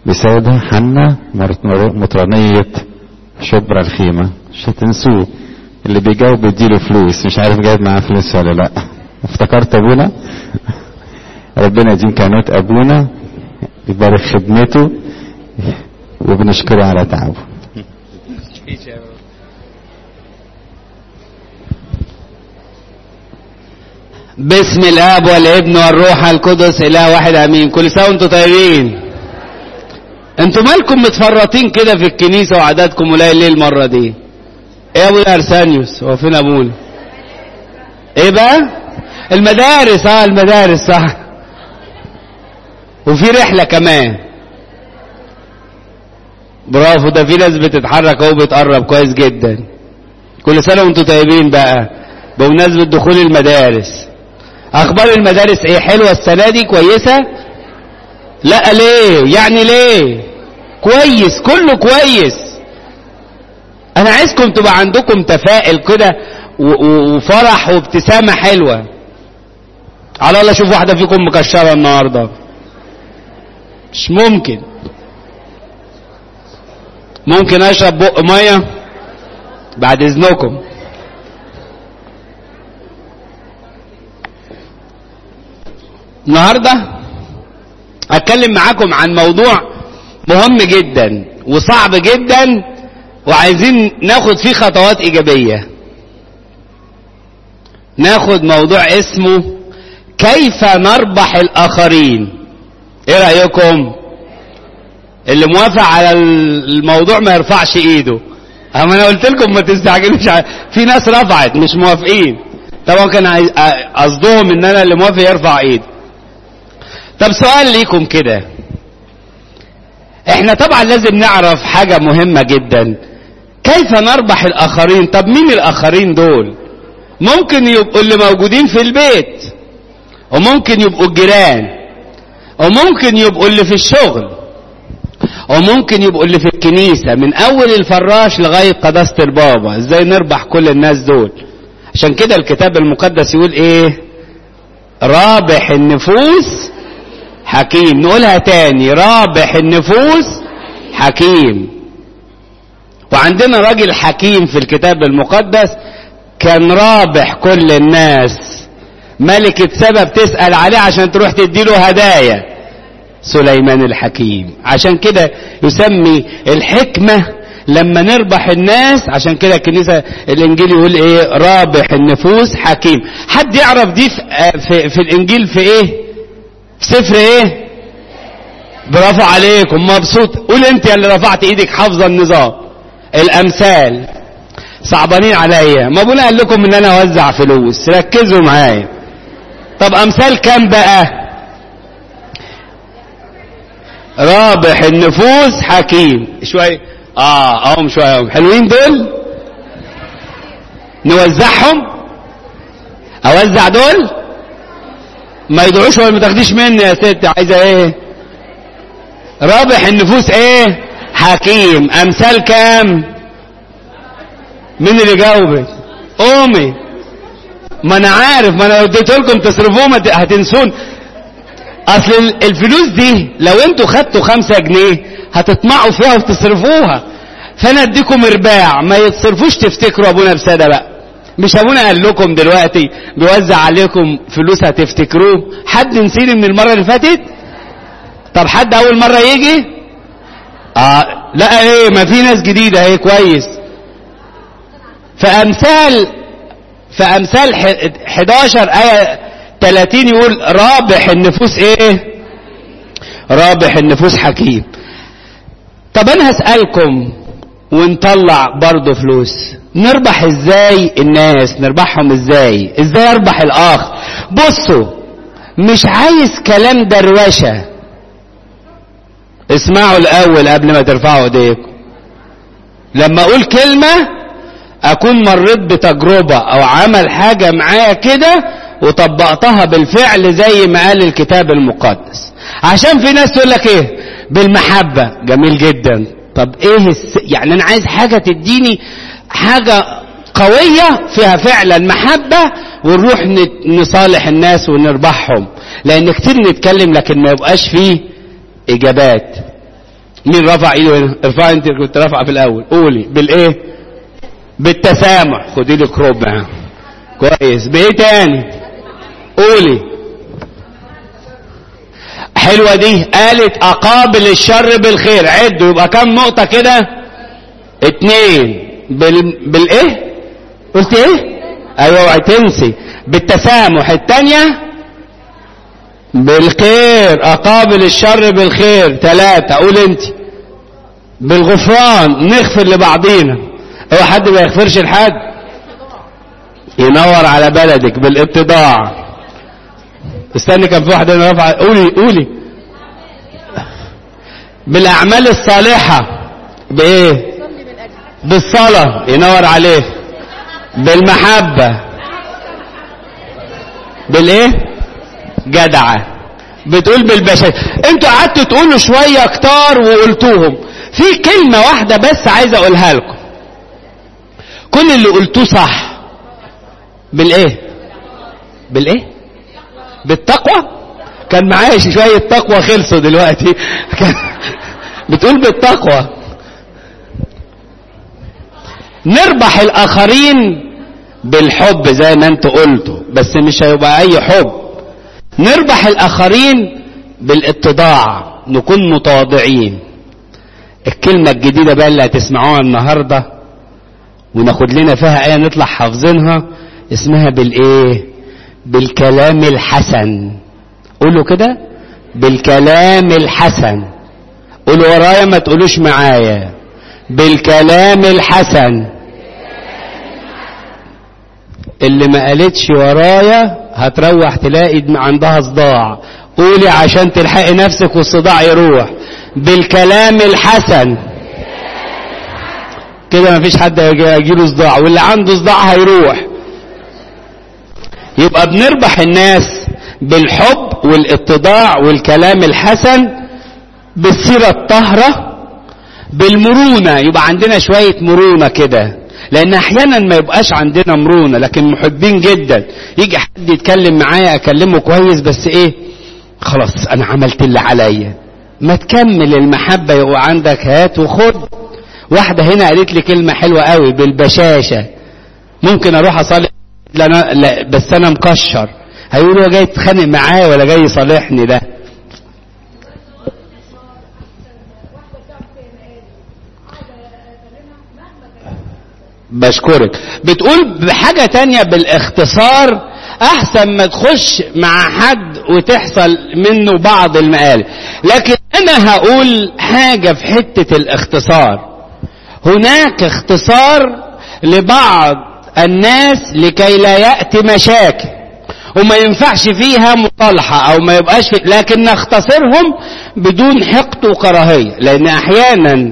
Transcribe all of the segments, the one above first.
بسببها حنا مطرانية شبرا الخيمة مش هتنسوه اللي بيجاوب يديله فلوس مش عارف جايب معاه فلوس ولا لا افتكرت ابونا ربنا يديم كانت ابونا يبارك خدمته وبنشكره على تعبه باسم الاب والابن والروح القدس اله واحد امين كل سنه وانتم طيبين انتوا مالكم متفرطين كده في الكنيسه وعددكم قليل ليه المره دي ايه يا ابونا ارسانيوس هو فين ابونا ايه بقى المدارس اه المدارس صح وفي رحله كمان برافو ده في ناس بتتحرك اهو بتقرب كويس جدا كل سنه وانتم طيبين بقى بمناسبه دخول المدارس اخبار المدارس ايه حلوه السنه دي كويسه لا ليه يعني ليه كويس كله كويس انا عايزكم تبقى عندكم تفائل كده وفرح وابتسامه حلوه على الله اشوف واحده فيكم مكشره النهارده مش ممكن ممكن اشرب بق ميه بعد اذنكم النهارده اتكلم معاكم عن موضوع مهم جدا وصعب جدا وعايزين ناخد فيه خطوات ايجابيه ناخد موضوع اسمه كيف نربح الاخرين ايه رايكم اللي موافق على الموضوع ما يرفعش ايده اما انا قلت لكم ما تستعجلوش في ناس رفعت مش موافقين طبعا كان قصدهم ان انا اللي موافق يرفع ايده طب سؤال ليكم كده احنا طبعا لازم نعرف حاجة مهمة جدا كيف نربح الاخرين طب مين الاخرين دول ممكن يبقوا اللي موجودين في البيت وممكن يبقوا الجيران وممكن يبقوا اللي في الشغل وممكن يبقوا اللي في الكنيسة من اول الفراش لغاية قداسة البابا ازاي نربح كل الناس دول عشان كده الكتاب المقدس يقول ايه رابح النفوس حكيم نقولها تاني رابح النفوس حكيم وعندنا راجل حكيم في الكتاب المقدس كان رابح كل الناس ملكة سبب تسأل عليه عشان تروح تديله هدايا سليمان الحكيم عشان كده يسمي الحكمة لما نربح الناس عشان كده الكنيسة الانجيل يقول ايه رابح النفوس حكيم حد يعرف دي في, في, في الانجيل في ايه في سفر ايه برافو عليكم مبسوط قول انت اللي رفعت ايدك حافظه النظام الامثال صعبانين عليا ما ابونا قال لكم ان انا اوزع فلوس ركزوا معايا طب امثال كام بقى رابح النفوس حكيم شويه اه اهم شويه اهم حلوين دول نوزعهم اوزع دول ما يدعوش ولا ما تاخديش مني يا ست عايزه ايه رابح النفوس ايه حكيم امثال كام مين اللي جاوبت قومي ما انا عارف ما انا لو اديت لكم تصرفوه هتنسون اصل الفلوس دي لو انتوا خدتوا خمسة جنيه هتطمعوا فيها وتصرفوها فانا اديكم ارباع ما يتصرفوش تفتكروا ابونا بسادة بقى مش ابونا قال لكم دلوقتي بيوزع عليكم فلوس هتفتكروه حد نسيني من المرة اللي فاتت طب حد اول مرة يجي اه لا ايه ما في ناس جديدة ايه كويس فامثال فامثال 11 ايه 30 يقول رابح النفوس ايه رابح النفوس حكيم طب انا هسألكم ونطلع برضه فلوس نربح ازاي الناس نربحهم ازاي ازاي اربح الاخ بصوا مش عايز كلام دروشة اسمعوا الاول قبل ما ترفعوا ايديكم لما اقول كلمة اكون مريت بتجربة او عمل حاجة معايا كده وطبقتها بالفعل زي ما قال الكتاب المقدس عشان في ناس تقول لك ايه بالمحبة جميل جدا طب ايه الس... يعني انا عايز حاجة تديني حاجة قوية فيها فعلا محبة ونروح نصالح الناس ونربحهم لان كتير نتكلم لكن ما يبقاش فيه اجابات مين رفع ايده هنا ارفع انت كنت رافعه في الاول قولي بالايه بالتسامح خدي لك ربع كويس بايه تاني قولي حلوة دي قالت اقابل الشر بالخير عدوا يبقى كم نقطة كده اتنين بال... بالايه قلت ايه ايوه اوعي تنسي بالتسامح التانية بالخير اقابل الشر بالخير ثلاثة قول انت بالغفران نغفر لبعضينا هو حد ما يغفرش لحد ينور على بلدك بالاتضاع استني كان في واحدة هنا رفع قولي قولي بالاعمال الصالحة بايه بالصلاة ينور عليه بالمحبة بالايه جدعة بتقول بالبشر انتوا قعدتوا تقولوا شوية كتار وقلتوهم في كلمة واحدة بس عايز اقولها لكم كل اللي قلتوه صح بالايه بالايه بالتقوى كان معايا شوية تقوى خلصوا دلوقتي كان بتقول بالتقوى نربح الاخرين بالحب زي ما انتوا قلتوا بس مش هيبقى اي حب نربح الاخرين بالاتضاع نكون متواضعين الكلمة الجديدة بقى اللي هتسمعوها النهاردة وناخد لنا فيها ايه نطلع حافظينها اسمها بالايه بالكلام الحسن قولوا كده بالكلام الحسن قولوا ورايا ما تقولوش معايا بالكلام الحسن اللي ما قالتش ورايا هتروح تلاقي عندها صداع قولي عشان تلحقي نفسك والصداع يروح بالكلام الحسن كده مفيش حد هيجيله صداع واللي عنده صداع هيروح يبقى بنربح الناس بالحب والاتضاع والكلام الحسن بالسيرة الطهرة بالمرونة يبقى عندنا شوية مرونة كده لان احيانا ما يبقاش عندنا مرونة لكن محبين جدا يجي حد يتكلم معايا اكلمه كويس بس ايه خلاص انا عملت اللي عليا ما تكمل المحبة يبقى عندك هات وخد واحدة هنا قالت لي كلمة حلوة قوي بالبشاشة ممكن اروح اصلي لا, أنا لا بس انا مكشر هيقولوا جاي تتخانق معايا ولا جاي يصالحني ده بشكرك بتقول بحاجة تانية بالاختصار احسن ما تخش مع حد وتحصل منه بعض المقالب لكن انا هقول حاجة في حتة الاختصار هناك اختصار لبعض الناس لكي لا يأتي مشاكل وما ينفعش فيها مصالحة او ما يبقاش في لكن نختصرهم بدون حقد وكراهية لان احيانا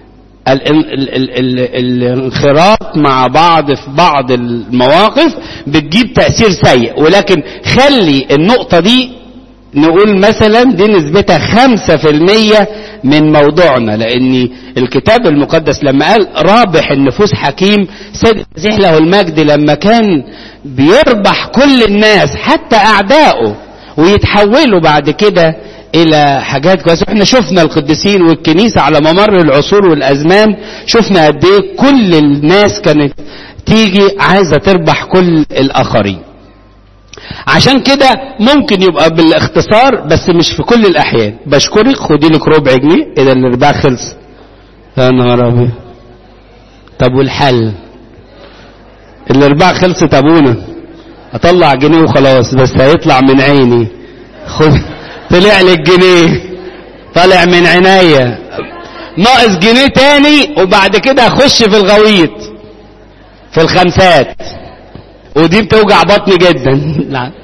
الانخراط مع بعض في بعض المواقف بتجيب تأثير سيء ولكن خلي النقطة دي نقول مثلا دي نسبتها خمسة في المية من موضوعنا لان الكتاب المقدس لما قال رابح النفوس حكيم سيد المسيح له المجد لما كان بيربح كل الناس حتى اعدائه ويتحولوا بعد كده الى حاجات كويسه احنا شفنا القديسين والكنيسه على ممر العصور والازمان شفنا قد ايه كل الناس كانت تيجي عايزه تربح كل الاخرين عشان كده ممكن يبقى بالاختصار بس مش في كل الاحيان بشكرك خدي لك ربع جنيه اذا الارباع خلص يا نهار ابيض طب والحل الارباع خلصت ابونا اطلع جنيه وخلاص بس هيطلع من عيني خد طلع لك جنيه طالع من عينيا ناقص جنيه تاني وبعد كده اخش في الغويط في الخمسات ودي بتوجع بطني جدا لا.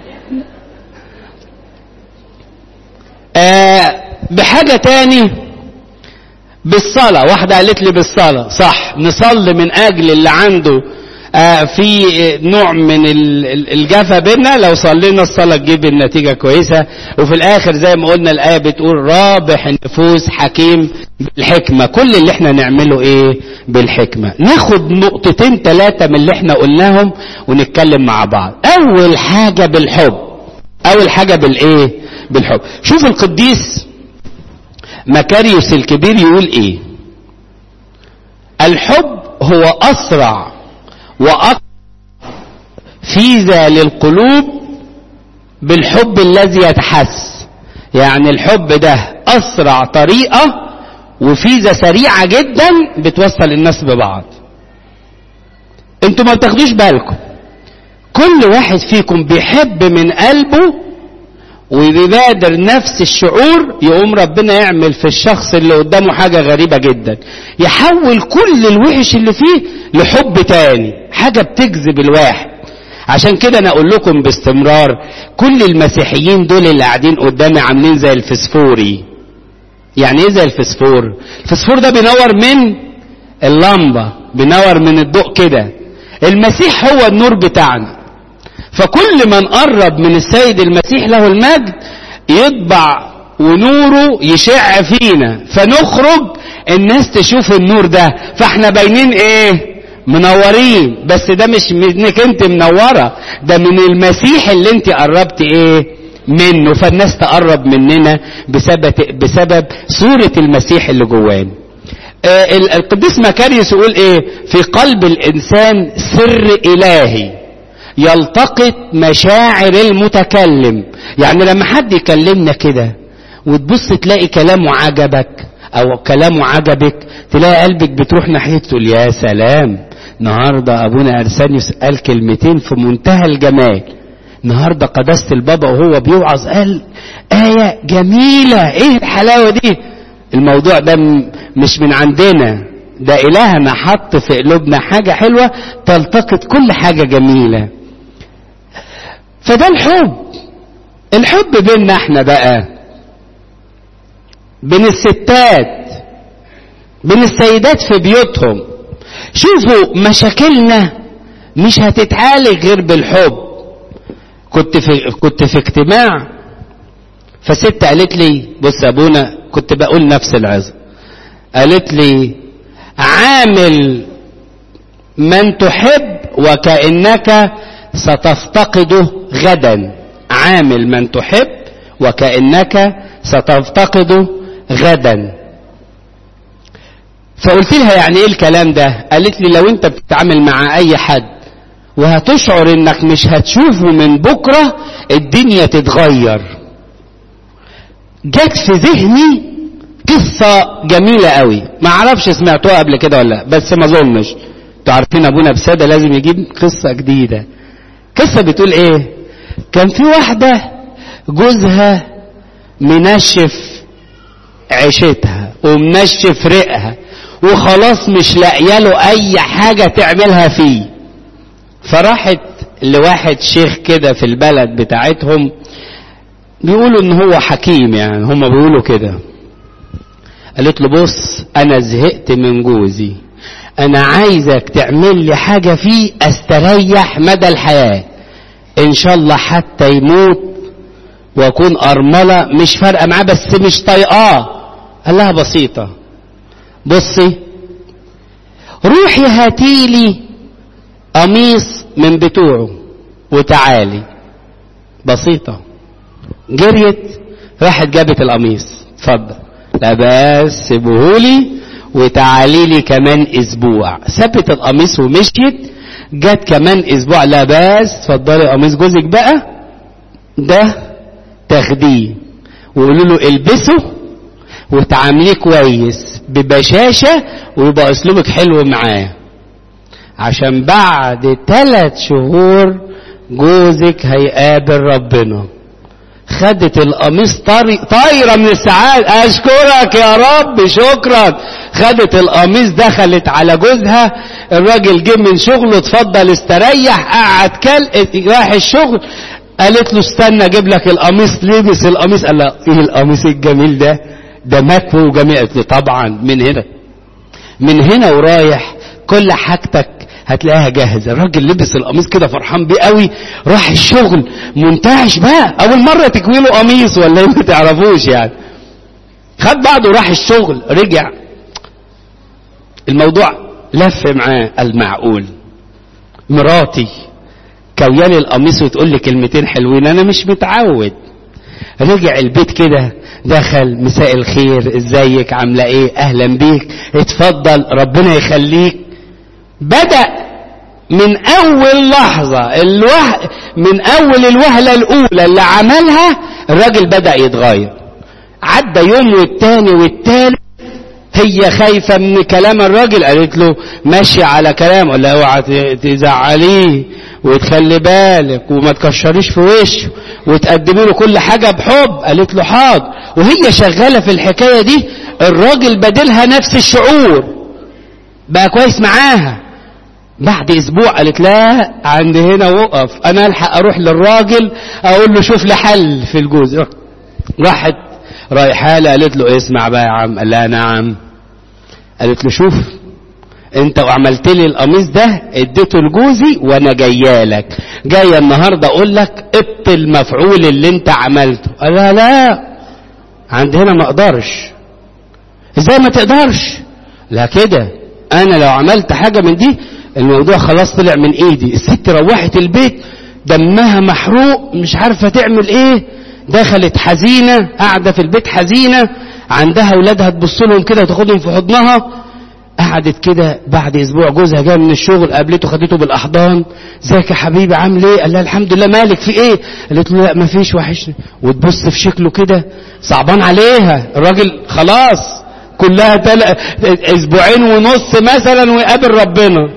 آه بحاجة تاني بالصلاة واحدة قالت لي بالصلاة صح نصلي من أجل اللي عنده آه في نوع من الجفا بينا لو صلينا الصلاة تجيب النتيجة كويسة وفي الآخر زي ما قلنا الآية بتقول رابح النفوس حكيم بالحكمة كل اللي احنا نعمله ايه بالحكمة ناخد نقطتين ثلاثة من اللي احنا قلناهم ونتكلم مع بعض أول حاجة بالحب أول حاجة بالإيه بالحب شوف القديس مكاريوس الكبير يقول ايه الحب هو اسرع واقوى فيذا للقلوب بالحب الذي يتحس يعني الحب ده اسرع طريقه وفيذا سريعه جدا بتوصل الناس ببعض انتوا ما بتاخدوش بالكم كل واحد فيكم بيحب من قلبه وبيبادر نفس الشعور يقوم ربنا يعمل في الشخص اللي قدامه حاجة غريبة جدا يحول كل الوحش اللي فيه لحب تاني حاجة بتجذب الواحد عشان كده انا اقول لكم باستمرار كل المسيحيين دول اللي قاعدين قدامي عاملين زي الفسفوري يعني ايه زي الفسفور الفسفور ده بينور من اللمبة بينور من الضوء كده المسيح هو النور بتاعنا فكل من قرب من السيد المسيح له المجد يطبع ونوره يشع فينا فنخرج الناس تشوف النور ده فاحنا باينين ايه منورين بس ده مش منك انت منورة ده من المسيح اللي انت قربت ايه منه فالناس تقرب مننا بسبب, بسبب صورة المسيح اللي جوانا آه القديس مكاريوس يقول ايه في قلب الانسان سر الهي يلتقط مشاعر المتكلم يعني لما حد يكلمنا كده وتبص تلاقي كلامه عجبك او كلامه عجبك تلاقي قلبك بتروح ناحيته تقول يا سلام النهارده ابونا ارسانيوس قال كلمتين في منتهى الجمال النهارده قداسه البابا وهو بيوعظ قال ايه جميله ايه الحلاوه دي الموضوع ده مش من عندنا ده الهنا حط في قلوبنا حاجه حلوه تلتقط كل حاجه جميله فده الحب الحب بيننا احنا بقى بين الستات بين السيدات في بيوتهم شوفوا مشاكلنا مش هتتعالج غير بالحب كنت في كنت في اجتماع فست قالت لي بص يا ابونا كنت بقول نفس العظه قالت لي عامل من تحب وكانك ستفتقده غدا عامل من تحب وكانك ستفتقده غدا فقلت لها يعني ايه الكلام ده قالت لي لو انت بتتعامل مع اي حد وهتشعر انك مش هتشوفه من بكرة الدنيا تتغير جت في ذهني قصة جميلة قوي ما اعرفش سمعتوها قبل كده ولا بس ما اظنش انتوا عارفين ابونا بسادة لازم يجيب قصة جديدة قصة بتقول ايه كان في واحدة جوزها منشف عيشتها ومنشف رقها وخلاص مش لاقيه له اي حاجه تعملها فيه فراحت لواحد شيخ كده في البلد بتاعتهم بيقولوا ان هو حكيم يعني هم بيقولوا كده قالت له بص انا زهقت من جوزي انا عايزك تعمل لي حاجه فيه استريح مدى الحياه ان شاء الله حتى يموت واكون ارمله مش فارقه معاه بس مش طايقاه قال لها بسيطه بصي روحي هاتيلي قميص من بتوعه وتعالي بسيطة جريت راحت جابت القميص اتفضل لا بس سيبوهولي وتعالي لي كمان اسبوع سابت القميص ومشيت جت كمان اسبوع لا بس اتفضلي قميص جوزك بقى ده تاخديه وقولوا له البسه وتعامليه كويس ببشاشة ويبقى اسلوبك حلو معاه عشان بعد ثلاث شهور جوزك هيقابل ربنا خدت القميص طايره من السعادة اشكرك يا رب شكرا خدت القميص دخلت على جوزها الراجل جه من شغله اتفضل استريح قعد كل راح الشغل قالت له استنى اجيب لك القميص لبس القميص قال لها ايه القميص الجميل ده ده مكوي وجميل قالت له طبعا من هنا من هنا ورايح كل حاجتك هتلاقيها جاهزة الراجل لبس القميص كده فرحان بيه قوي راح الشغل منتعش بقى اول مرة تكوي له قميص ولا ما تعرفوش يعني خد بعضه راح الشغل رجع الموضوع لف معاه المعقول مراتي كويالي القميص وتقول لي كلمتين حلوين انا مش متعود رجع البيت كده دخل مساء الخير ازيك عامله ايه اهلا بيك اتفضل ربنا يخليك بدأ من اول لحظة الوه... من اول الوهلة الاولى اللي عملها الراجل بدأ يتغير عدى يوم والتاني والتالت هي خايفة من كلام الراجل قالت له ماشي على كلام قال لها اوعى تزعليه وتخلي بالك وما تكشريش في وشه وتقدمي له كل حاجة بحب قالت له حاضر وهي شغالة في الحكاية دي الراجل بدلها نفس الشعور بقى كويس معاها بعد اسبوع قالت لا عند هنا وقف انا الحق اروح للراجل اقول له شوف لي حل في الجوز راحت رايحه له قالت له اسمع بقى يا عم قال لها نعم قالت له شوف انت وعملت لي القميص ده اديته لجوزي وانا جايه لك جايه النهارده اقول لك ابطل مفعول اللي انت عملته قال لها لا عند هنا ما اقدرش ازاي ما تقدرش لا كده انا لو عملت حاجه من دي الموضوع خلاص طلع من ايدي الست روحت البيت دمها محروق مش عارفه تعمل ايه دخلت حزينه قاعده في البيت حزينه عندها اولادها تبص لهم كده وتاخدهم في حضنها قعدت كده بعد اسبوع جوزها جاي من الشغل قابلته خدته بالاحضان ازيك يا حبيبي عامل ايه قال لها الحمد لله مالك في ايه قالت له لا ما فيش وحشني وتبص في شكله كده صعبان عليها الراجل خلاص كلها تل... اسبوعين ونص مثلا ويقابل ربنا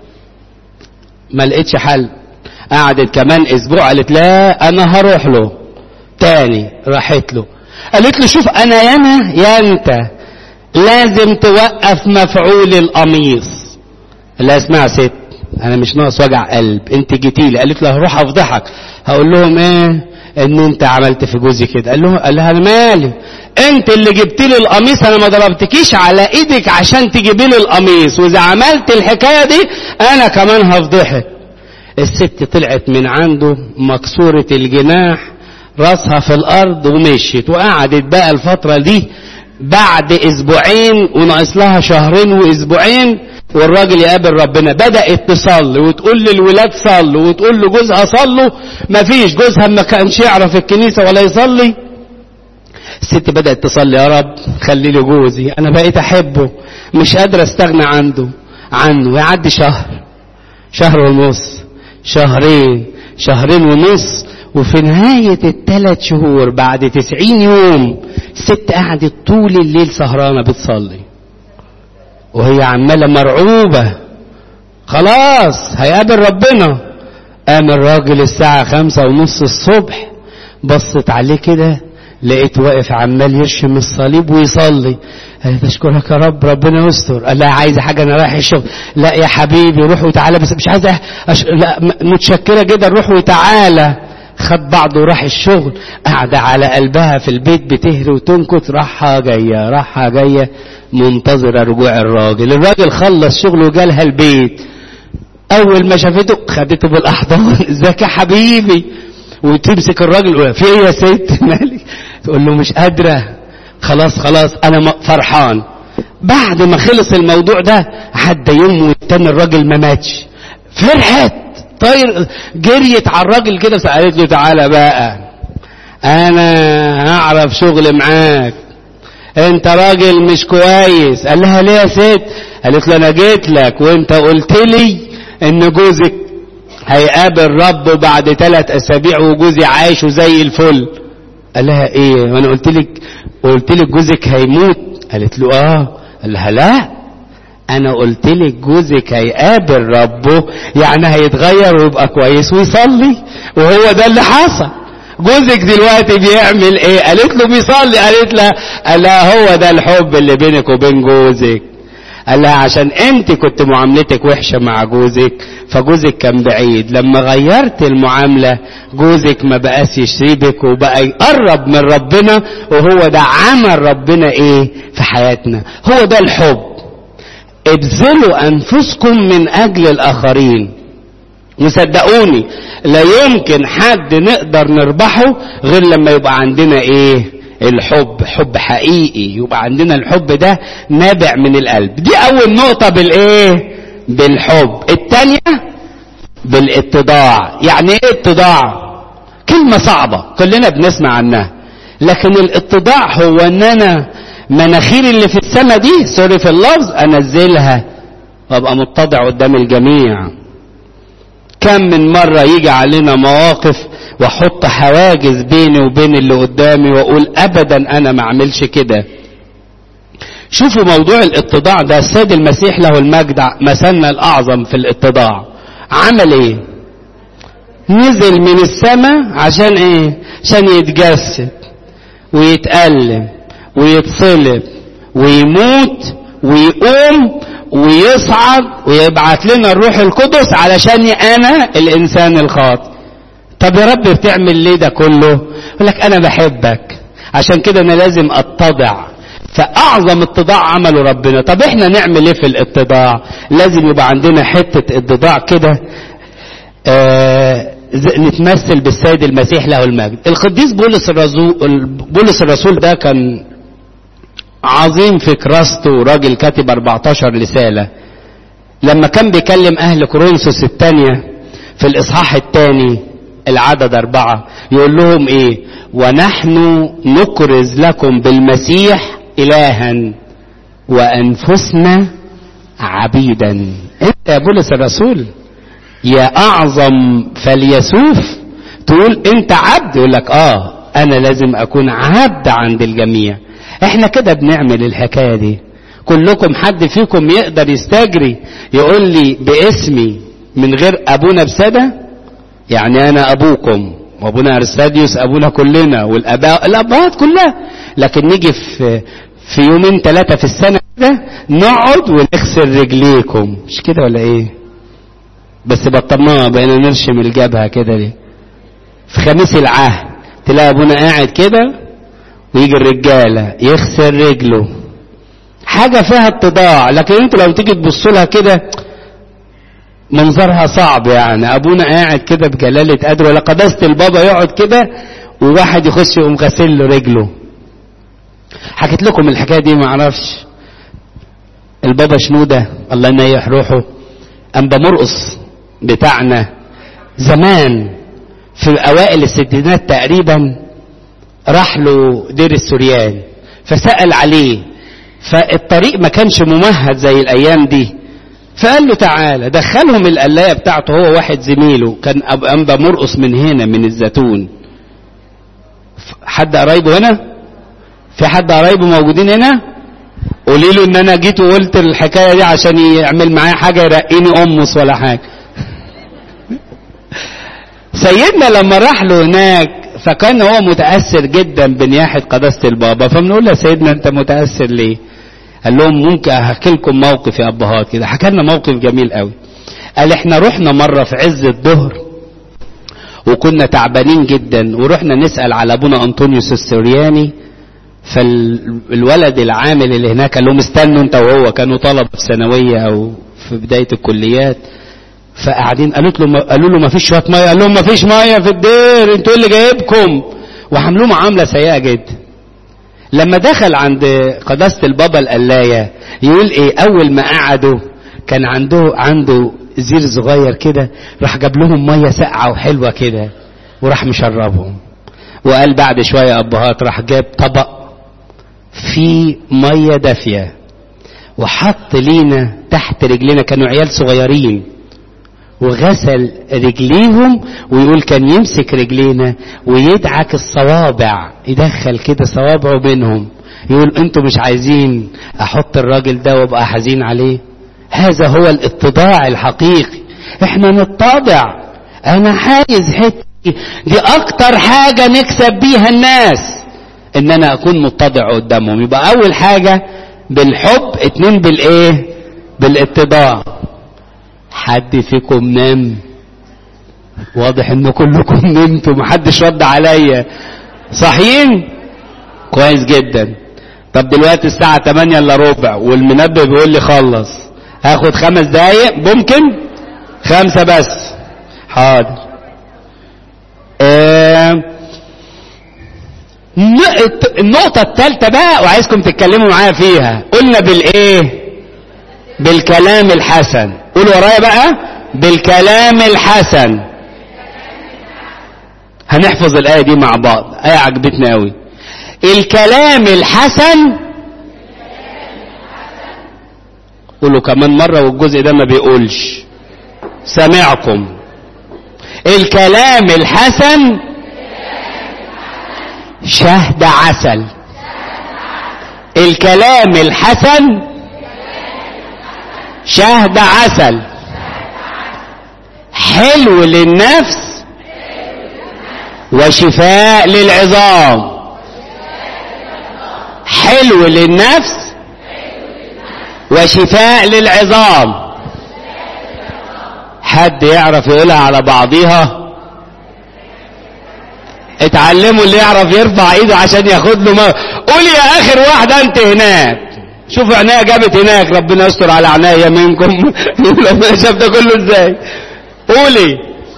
ما لقيتش حل قعدت كمان اسبوع قالت لا انا هروح له تاني راحت له قالت له شوف انا يا انا يا انت لازم توقف مفعول القميص لا اسمع ست انا مش ناقص وجع قلب انت جيتي لي قالت له هروح افضحك هقول لهم ايه ان انت عملت في جوزي كده قال له قال لها انا مالي انت اللي جبت لي القميص انا ما ضربتكيش على ايدك عشان تجيبي لي القميص واذا عملت الحكايه دي انا كمان هفضحك الست طلعت من عنده مكسوره الجناح راسها في الارض ومشيت وقعدت بقى الفتره دي بعد اسبوعين وناقص لها شهرين واسبوعين والراجل يقابل ربنا بدأت تصلي وتقول للولاد صلوا وتقول لجوزها صلوا مفيش جوزها ما كانش يعرف الكنيسة ولا يصلي الست بدأت تصلي يا رب خلي لي جوزي انا بقيت احبه مش قادرة استغنى عنده عنه يعدي شهر شهر ونص شهرين شهرين ونص وفي نهاية الثلاث شهور بعد تسعين يوم الست قعدت طول الليل سهرانة بتصلي وهي عمالة مرعوبة خلاص هيقابل ربنا قام الراجل الساعة خمسة ونص الصبح بصت عليه كده لقيت واقف عمال يرشم الصليب ويصلي قالت اشكرك يا رب ربنا يستر قال لا عايزه حاجه انا رايح الشغل لا يا حبيبي روح وتعالى بس مش عايزه أش... لا متشكره جدا روح وتعالى خد بعضه وراح الشغل قاعدة على قلبها في البيت بتهري وتنكت راحة جاية راحة جاية منتظرة رجوع الراجل الراجل خلص شغله وجالها البيت أول ما شافته خدته بالأحضان ازيك يا حبيبي وتمسك الراجل في ايه يا ست مالك تقول له مش قادرة خلاص خلاص أنا فرحان بعد ما خلص الموضوع ده عدى يوم والتاني الراجل ما ماتش فرحت طير جريت على الراجل كده قالت له تعالى بقى انا هعرف شغل معاك انت راجل مش كويس قال لها ليه يا ست قالت له انا جيت لك وانت قلت لي ان جوزك هيقابل ربه بعد ثلاث اسابيع وجوزي عايش وزي الفل قال لها ايه وانا قلت لك قلت لك جوزك هيموت قالت له اه قال لها لا انا قلت لك جوزك هيقابل ربه يعني هيتغير ويبقى كويس ويصلي وهو ده اللي حصل جوزك دلوقتي بيعمل ايه قالت له بيصلي قالت لها قال لها هو ده الحب اللي بينك وبين جوزك قال لها عشان انت كنت معاملتك وحشة مع جوزك فجوزك كان بعيد لما غيرت المعاملة جوزك ما بقاش يسيبك وبقى يقرب من ربنا وهو ده عمل ربنا ايه في حياتنا هو ده الحب ابذلوا انفسكم من اجل الاخرين وصدقوني لا يمكن حد نقدر نربحه غير لما يبقى عندنا ايه الحب حب حقيقي يبقى عندنا الحب ده نابع من القلب دي اول نقطة بالايه بالحب التانية بالاتضاع يعني ايه اتضاع كلمة صعبة كلنا بنسمع عنها لكن الاتضاع هو ان انا مناخيري اللي في السماء دي سوري في اللفظ انزلها وابقى متضع قدام الجميع كم من مرة يجي علينا مواقف واحط حواجز بيني وبين اللي قدامي واقول ابدا انا ما اعملش كده شوفوا موضوع الاتضاع ده السيد المسيح له المجد مثلنا الاعظم في الاتضاع عمل ايه نزل من السماء عشان ايه عشان يتجسد ويتألم ويتصلب ويموت ويقوم ويصعد ويبعت لنا الروح القدس علشان انا الانسان الخاطئ طب يا رب بتعمل ليه ده كله يقول لك انا بحبك عشان كده انا لازم اتضع فاعظم اتضاع عمله ربنا طب احنا نعمل ايه في الاتضاع لازم يبقى عندنا حته اتضاع كده آه نتمثل بالسيد المسيح له المجد القديس بولس الرسول بولس الرسول ده كان عظيم في كراسته وراجل كاتب 14 رسالة لما كان بيكلم أهل كورنثوس الثانية في الإصحاح الثاني العدد أربعة يقول لهم إيه ونحن نكرز لكم بالمسيح إلها وأنفسنا عبيدا أنت يا بولس الرسول يا أعظم فليسوف تقول أنت عبد يقول لك آه أنا لازم أكون عبد عند الجميع احنا كده بنعمل الحكاية دي كلكم حد فيكم يقدر يستجري يقول لي باسمي من غير ابونا بسادة يعني انا ابوكم وابونا ارساديوس ابونا كلنا والاباء الابهات كلها لكن نيجي في في يومين ثلاثة في السنة كده نقعد ونغسل رجليكم مش كده ولا ايه بس بطلناها بقينا نرشم الجبهة كده ليه في خميس العهد تلاقي ابونا قاعد كده ويجي الرجاله يغسل رجله حاجه فيها اتضاع لكن انت لو تيجي تبص لها كده منظرها صعب يعني ابونا قاعد كده بجلاله قدر ولا قداسه البابا يقعد كده وواحد يخش يقوم غاسل له رجله حكيت لكم الحكايه دي ما اعرفش البابا شنوده الله ينيح روحه انبا مرقص بتاعنا زمان في اوائل الستينات تقريبا راح له دير السوريان فسأل عليه فالطريق ما كانش ممهد زي الأيام دي فقال له تعالى دخلهم القلاية بتاعته هو واحد زميله كان أنبا مرقص من هنا من الزيتون حد قرايبه هنا في حد قرايبه موجودين هنا قولي له ان انا جيت وقلت الحكايه دي عشان يعمل معايا حاجه يرقيني امس ولا حاجه سيدنا لما راح له هناك فكان هو متأثر جدا بنياحة قداسة البابا فبنقول له سيدنا أنت متأثر ليه؟ قال لهم ممكن أحكي لكم موقف يا أبهات كده حكى لنا موقف جميل قوي قال إحنا رحنا مرة في عز الظهر وكنا تعبانين جدا ورحنا نسأل على أبونا أنطونيوس السورياني فالولد العامل اللي هناك قال لهم استنوا أنت وهو كانوا طلبة في ثانوية أو في بداية الكليات فقاعدين قالت له قالوا له ما فيش شويه ميه قال لهم ما فيش ميه في الدير انتوا اللي جايبكم وعاملوه معامله سيئه جدا لما دخل عند قداسه البابا القلايه يقول ايه اول ما قعدوا كان عنده عنده زير صغير كده راح جاب لهم ميه ساقعه وحلوه كده وراح مشربهم وقال بعد شويه ابهات راح جاب طبق فيه ميه دافيه وحط لينا تحت رجلنا كانوا عيال صغيرين وغسل رجليهم ويقول كان يمسك رجلينا ويدعك الصوابع يدخل كده صوابعه بينهم يقول انتوا مش عايزين احط الراجل ده وابقى حزين عليه هذا هو الاتضاع الحقيقي احنا نتضع انا عايز حته دي اكتر حاجة نكسب بيها الناس ان انا اكون متضع قدامهم يبقى اول حاجة بالحب اتنين بالايه بالاتضاع حد فيكم نام واضح ان كلكم نمتوا محدش رد عليا صحيين كويس جدا طب دلوقتي الساعة 8 الا ربع والمنبه بيقول لي خلص هاخد خمس دقايق ممكن خمسة بس حاضر آه النقطة الثالثة بقى وعايزكم تتكلموا معايا فيها قلنا بالايه بالكلام الحسن قولوا ورايا بقى بالكلام الحسن هنحفظ الآية دي مع بعض آية عجبتنا قوي الكلام الحسن قولوا كمان مرة والجزء ده ما بيقولش سامعكم الكلام الحسن شهد عسل الكلام الحسن شهد عسل حلو للنفس وشفاء للعظام حلو للنفس وشفاء للعظام حد يعرف يقولها على بعضيها اتعلموا اللي يعرف يرفع ايده عشان ياخد له ما قول يا اخر واحدة انت هناك شوف عينيا جابت هناك ربنا يستر على عينيا منكم ربنا شاف ده كله ازاي قولي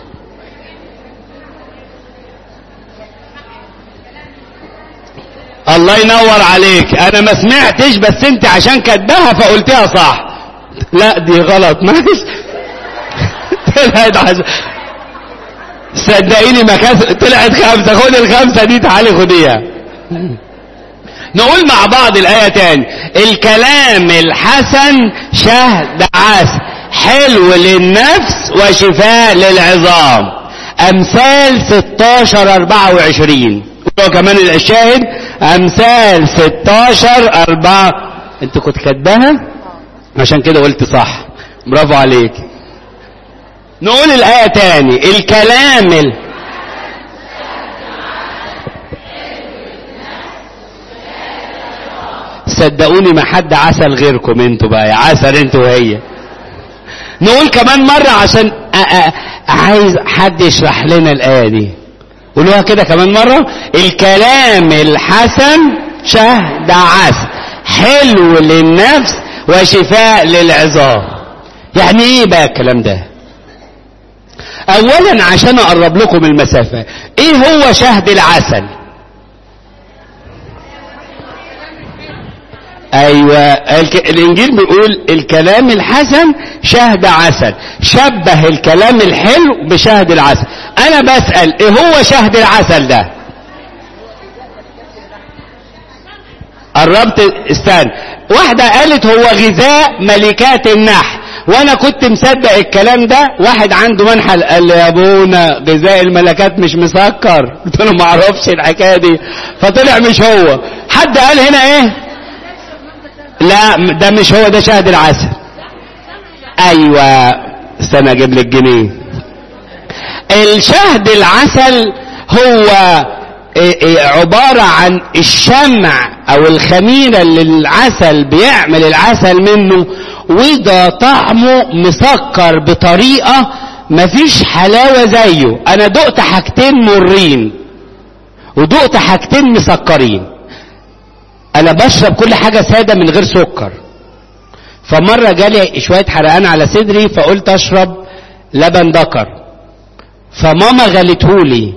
الله ينور عليك انا ما سمعتش بس انت عشان كدها فقلتها صح لا دي غلط ماشي طلعت عز... صدقيني ما كاس... طلعت خمسة خد الخمسة دي تعالي خديها نقول مع بعض الآية تاني الكلام الحسن شهد عسل حلو للنفس وشفاء للعظام أمثال 16 24 وكمان الشاهد أمثال 16 4 أنت كنت كاتباها عشان كده قلت صح برافو عليك نقول الآية تاني الكلام ال... صدقوني ما حد عسل غيركم انتوا بقى يا عسل انتوا وهي نقول كمان مرة عشان أ أ عايز حد يشرح لنا الآية دي قولوها كده كمان مرة الكلام الحسن شهد عسل حلو للنفس وشفاء للعظام يعني ايه بقى الكلام ده اولا عشان اقرب لكم المسافة ايه هو شهد العسل ايوه الك... الانجيل بيقول الكلام الحسن شهد عسل شبه الكلام الحلو بشهد العسل انا بسأل ايه هو شهد العسل ده قربت استنى واحدة قالت هو غذاء ملكات النحل وانا كنت مصدق الكلام ده واحد عنده منحل قال لي يا ابونا غذاء الملكات مش مسكر قلت له ما اعرفش الحكايه دي فطلع مش هو حد قال هنا ايه لا ده مش هو ده شهد العسل ايوه استنى اجيب لك جنيه الشهد العسل هو عبارة عن الشمع او الخميرة اللي العسل بيعمل العسل منه وده طعمه مسكر بطريقة مفيش حلاوة زيه انا دقت حاجتين مرين ودقت حاجتين مسكرين انا بشرب كل حاجة سادة من غير سكر فمرة جالي شوية حرقان على صدري فقلت اشرب لبن دكر فماما غلتهولي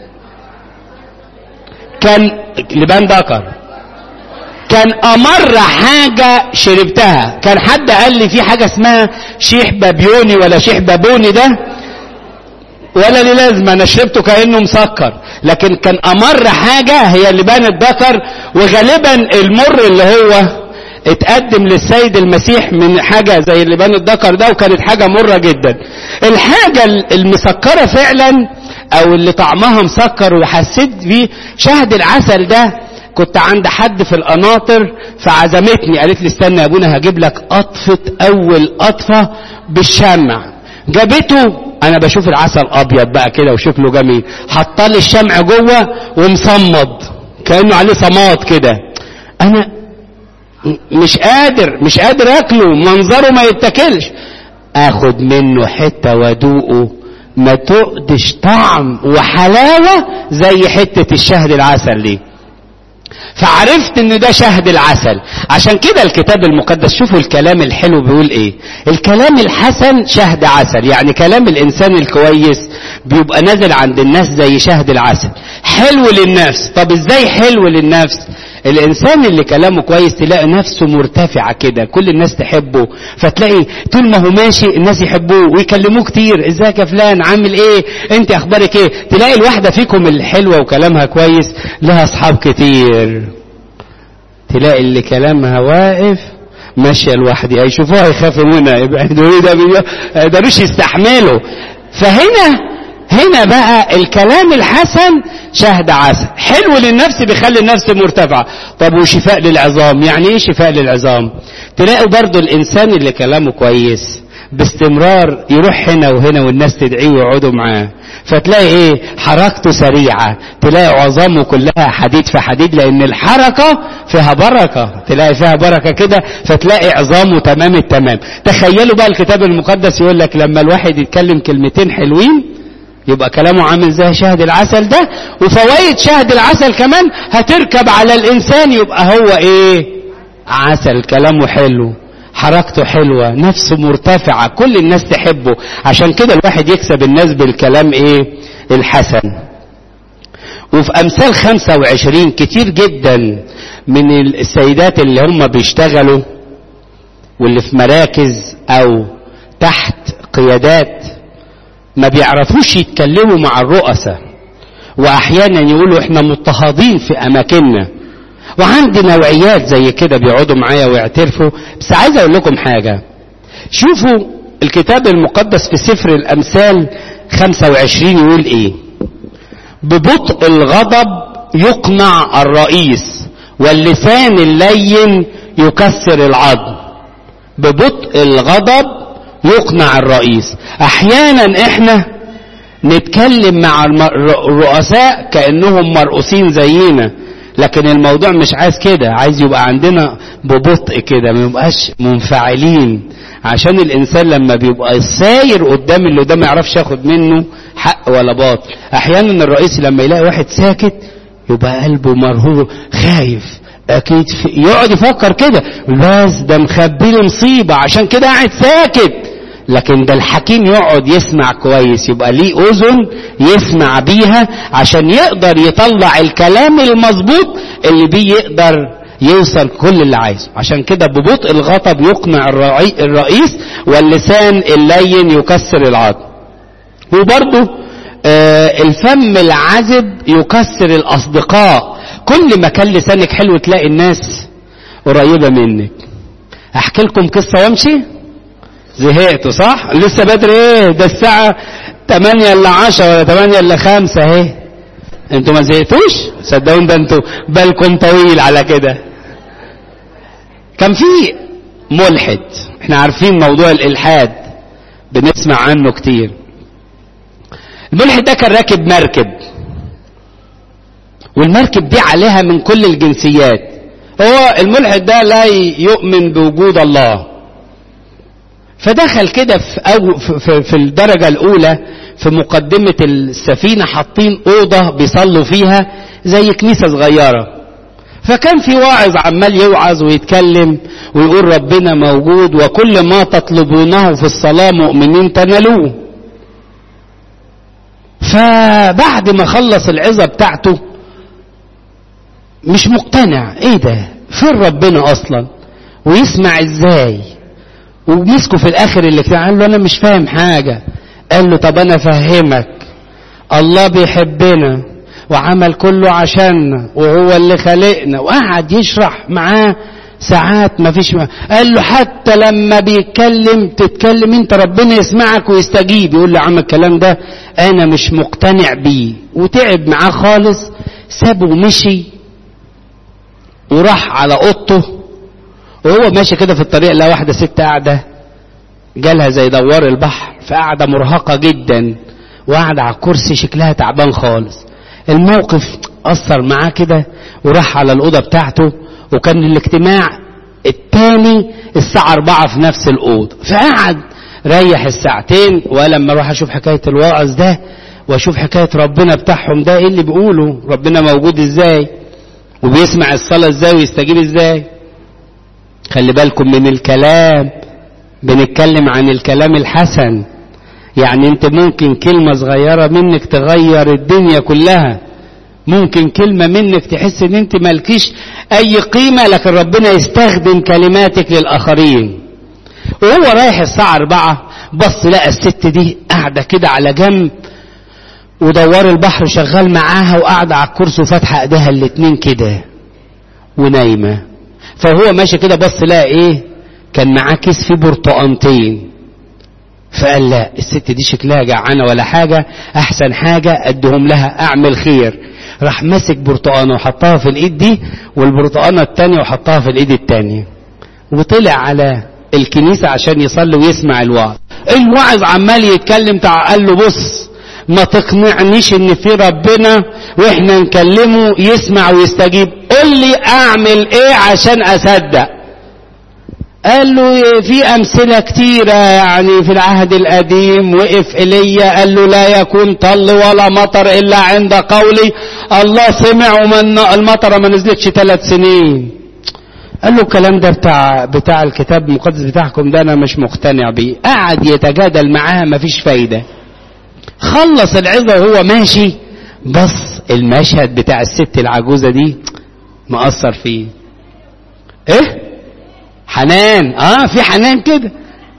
كان لبان دكر كان امر حاجة شربتها كان حد قال لي في حاجة اسمها شيح بابيوني ولا شيح بابوني ده ولا لي لازمة انا شربته كأنه مسكر لكن كان امر حاجة هي لبان الذكر وغالبا المر اللي هو اتقدم للسيد المسيح من حاجة زي اللبان الذكر ده وكانت حاجة مرة جدا الحاجة المسكرة فعلا او اللي طعمها مسكر وحسيت بيه شهد العسل ده كنت عند حد في القناطر فعزمتني قالت لي استنى يا ابونا هجيب لك قطفة اول قطفة بالشمع جابته انا بشوف العسل ابيض بقى كده وشكله جميل حطالي الشمع جوه ومصمد كانه عليه صماد كده انا مش قادر مش قادر اكله منظره ما يتاكلش اخد منه حته وادوقه ما تقدش طعم وحلاوه زي حته الشهد العسل دي فعرفت ان ده شهد العسل عشان كده الكتاب المقدس شوفوا الكلام الحلو بيقول ايه الكلام الحسن شهد عسل يعني كلام الانسان الكويس بيبقى نازل عند الناس زي شهد العسل حلو للنفس طب ازاي حلو للنفس الانسان اللي كلامه كويس تلاقي نفسه مرتفعه كده كل الناس تحبه فتلاقي طول ما هو ماشي الناس يحبوه ويكلموه كتير ازيك يا فلان عامل ايه انت اخبارك ايه تلاقي الواحده فيكم الحلوه وكلامها كويس لها اصحاب كتير تلاقي اللي كلامها واقف ماشيه لوحدي هيشوفوها يخافوا منها يبعدوا ايه ده ما يقدروش يستحملوا فهنا هنا بقى الكلام الحسن شهد عسل حلو للنفس بيخلي النفس مرتفعة طب وشفاء للعظام يعني ايه شفاء للعظام تلاقوا برضو الانسان اللي كلامه كويس باستمرار يروح هنا وهنا والناس تدعيه ويقعدوا معاه فتلاقي ايه حركته سريعة تلاقي عظامه كلها حديد في حديد لان الحركة فيها بركة تلاقي فيها بركة كده فتلاقي عظامه تمام التمام تخيلوا بقى الكتاب المقدس يقول لك لما الواحد يتكلم كلمتين حلوين يبقى كلامه عامل زي شهد العسل ده وفوائد شهد العسل كمان هتركب على الانسان يبقى هو ايه عسل كلامه حلو حركته حلوة نفسه مرتفعة كل الناس تحبه عشان كده الواحد يكسب الناس بالكلام ايه الحسن وفي امثال 25 كتير جدا من السيدات اللي هم بيشتغلوا واللي في مراكز او تحت قيادات ما بيعرفوش يتكلموا مع الرؤساء واحيانا يقولوا احنا مضطهدين في اماكننا وعندي نوعيات زي كده بيقعدوا معايا ويعترفوا بس عايز اقول لكم حاجة شوفوا الكتاب المقدس في سفر الامثال 25 يقول ايه ببطء الغضب يقنع الرئيس واللسان اللين يكسر العظم ببطء الغضب يقنع الرئيس احيانا احنا نتكلم مع الرؤساء كانهم مرؤوسين زينا لكن الموضوع مش عايز كده عايز يبقى عندنا ببطء كده ما يبقاش منفعلين عشان الانسان لما بيبقى ساير قدام اللي ده ما يعرفش ياخد منه حق ولا باطل احيانا الرئيس لما يلاقي واحد ساكت يبقى قلبه مرهوب خايف اكيد في يقعد يفكر كده بس ده مخبي له مصيبه عشان كده قاعد ساكت لكن ده الحكيم يقعد يسمع كويس يبقى ليه اذن يسمع بيها عشان يقدر يطلع الكلام المظبوط اللي بيه يقدر يوصل كل اللي عايزه عشان كده ببطء الغضب يقنع الرئيس واللسان اللين يكسر العظم وبرضه آه الفم العذب يكسر الاصدقاء كل ما كان لسانك حلو تلاقي الناس قريبة منك احكي لكم قصة وامشي زهقتوا صح لسه بدري ايه ده الساعة 8 الا 10 ولا 8 الا 5 اهي انتوا ما زهقتوش صدقوني ده انتوا بالكم طويل على كده كان في ملحد احنا عارفين موضوع الالحاد بنسمع عنه كتير الملحد ده كان راكب مركب والمركب دي عليها من كل الجنسيات هو الملحد ده لا يؤمن بوجود الله فدخل كده في, أو في, في الدرجة الأولى في مقدمة السفينة حاطين أوضة بيصلوا فيها زي كنيسة صغيرة فكان في واعظ عمال يوعظ ويتكلم ويقول ربنا موجود وكل ما تطلبونه في الصلاة مؤمنين تنالوه فبعد ما خلص العظة بتاعته مش مقتنع ايه ده فين ربنا اصلا ويسمع ازاي ومسكه في الاخر اللي كان قال له انا مش فاهم حاجة قال له طب انا فهمك الله بيحبنا وعمل كله عشاننا وهو اللي خلقنا وقعد يشرح معاه ساعات ما فيش ما. قال له حتى لما بيتكلم تتكلم انت ربنا يسمعك ويستجيب يقول له عم الكلام ده انا مش مقتنع بيه وتعب معاه خالص سابه ومشي وراح على اوضته وهو ماشي كده في الطريق لقى واحده ست قاعده جالها زي دوار البحر فقاعده مرهقه جدا وقاعده على الكرسي شكلها تعبان خالص الموقف اثر معاه كده وراح على الاوضه بتاعته وكان الاجتماع التاني الساعه 4 في نفس الاوضه فقعد ريح الساعتين ولما اروح اشوف حكايه الواعظ ده واشوف حكايه ربنا بتاعهم ده ايه اللي بيقولوا ربنا موجود ازاي وبيسمع الصلاة ازاي ويستجيب ازاي خلي بالكم من الكلام بنتكلم عن الكلام الحسن يعني انت ممكن كلمة صغيرة منك تغير الدنيا كلها ممكن كلمة منك تحس ان انت مالكيش اي قيمة لكن ربنا يستخدم كلماتك للاخرين وهو رايح الساعة اربعة بص لقى الست دي قاعدة كده على جنب ودوار البحر شغال معاها وقاعدة على الكرسي وفاتحة ايديها الاتنين كده ونايمة فهو ماشي كده بص لقى ايه كان معاه كيس فيه برتقانتين فقال لا الست دي شكلها جعانه ولا حاجه احسن حاجه ادهم لها اعمل خير راح ماسك برتقانه وحطها في الايد دي والبرتقانه التانية وحطها في الايد التانية وطلع على الكنيسه عشان يصلي ويسمع الوعظ الواعظ عمال يتكلم تع قال له بص ما تقنعنيش ان في ربنا واحنا نكلمه يسمع ويستجيب قل لي اعمل ايه عشان اصدق قال له في أمثلة كتيرة يعني في العهد القديم وقف إيليا قال له لا يكون طل ولا مطر إلا عند قولي الله سمع ومن المطر ما نزلتش ثلاث سنين قال له الكلام ده بتاع بتاع الكتاب المقدس بتاعكم ده انا مش مقتنع بيه قعد يتجادل معاها مفيش فايده خلص العظه وهو ماشي بص المشهد بتاع الست العجوزه دي مأثر فيه ايه حنان اه في حنان كده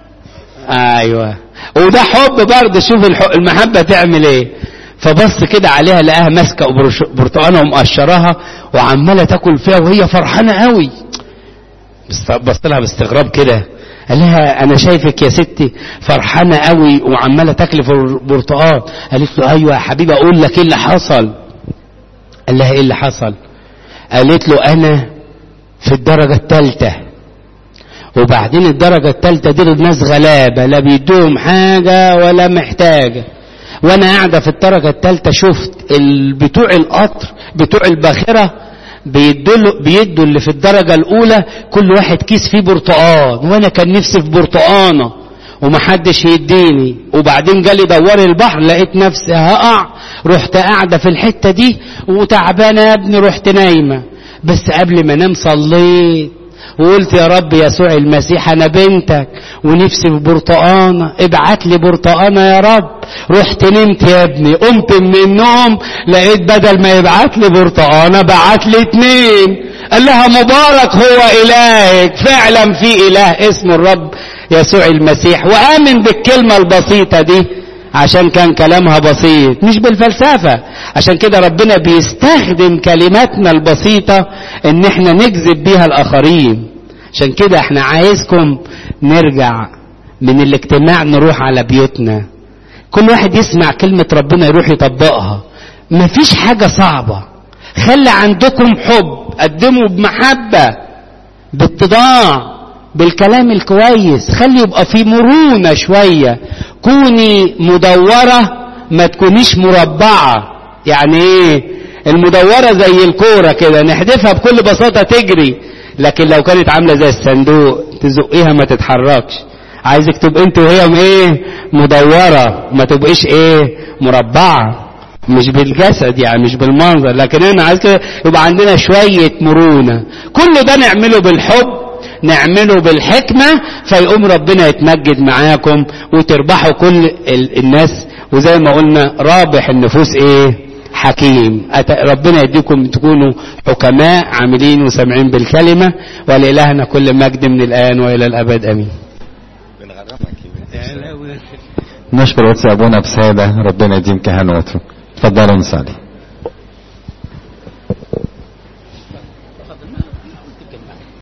ايوه وده حب برضه شوف المحبه تعمل ايه فبص كده عليها لقاها ماسكه برتقانه ومقشراها وعماله تاكل فيها وهي فرحانه قوي بص لها باستغراب كده قال لها انا شايفك يا ستي فرحانه قوي وعماله تاكلي في البرتقال قالت له ايوه يا حبيبي اقول لك ايه اللي حصل قال لها ايه اللي حصل قالت له انا في الدرجه الثالثه وبعدين الدرجة الثالثة دي الناس غلابة لا بيدوهم حاجة ولا محتاجة وانا قاعدة في الدرجة الثالثة شفت بتوع القطر بتوع الباخرة بيدوا بيدوا اللي في الدرجة الأولى كل واحد كيس فيه برتقان وأنا كان نفسي في برتقانة ومحدش يديني وبعدين جالي دوار البحر لقيت نفسي هقع رحت قاعدة في الحتة دي وتعبانة يا ابني رحت نايمة بس قبل ما انام صليت وقلت يا رب يسوع المسيح انا بنتك ونفسي في برتقانه ابعت لي برتقانه يا رب رحت نمت يا ابني قمت من النوم لقيت بدل ما يبعت لي برتقانه بعت لي اتنين قال لها مبارك هو الهك فعلا في اله اسمه الرب يسوع المسيح وامن بالكلمه البسيطه دي عشان كان كلامها بسيط مش بالفلسفة عشان كده ربنا بيستخدم كلماتنا البسيطة ان احنا نجذب بيها الاخرين عشان كده احنا عايزكم نرجع من الاجتماع نروح على بيوتنا كل واحد يسمع كلمة ربنا يروح يطبقها مفيش حاجة صعبة خلي عندكم حب قدموا بمحبة باتضاع بالكلام الكويس خلي يبقى في مرونة شوية كوني مدورة ما تكونيش مربعة يعني ايه المدورة زي الكورة كده نحدفها بكل بساطة تجري لكن لو كانت عاملة زي الصندوق تزقيها ما تتحركش عايزك تبقى انت وهي ايه مدورة ما تبقيش ايه مربعة مش بالجسد يعني مش بالمنظر لكن انا عايز كده يبقى عندنا شوية مرونة كل ده نعمله بالحب نعمله بالحكمة فيقوم ربنا يتمجد معاكم وتربحوا كل الناس وزي ما قلنا رابح النفوس ايه حكيم ربنا يديكم تكونوا حكماء عاملين وسامعين بالكلمة ولإلهنا كل مجد من الآن وإلى الأبد أمين نشكر واتس أبونا بسادة ربنا يديم كهنوته تفضلوا نصلي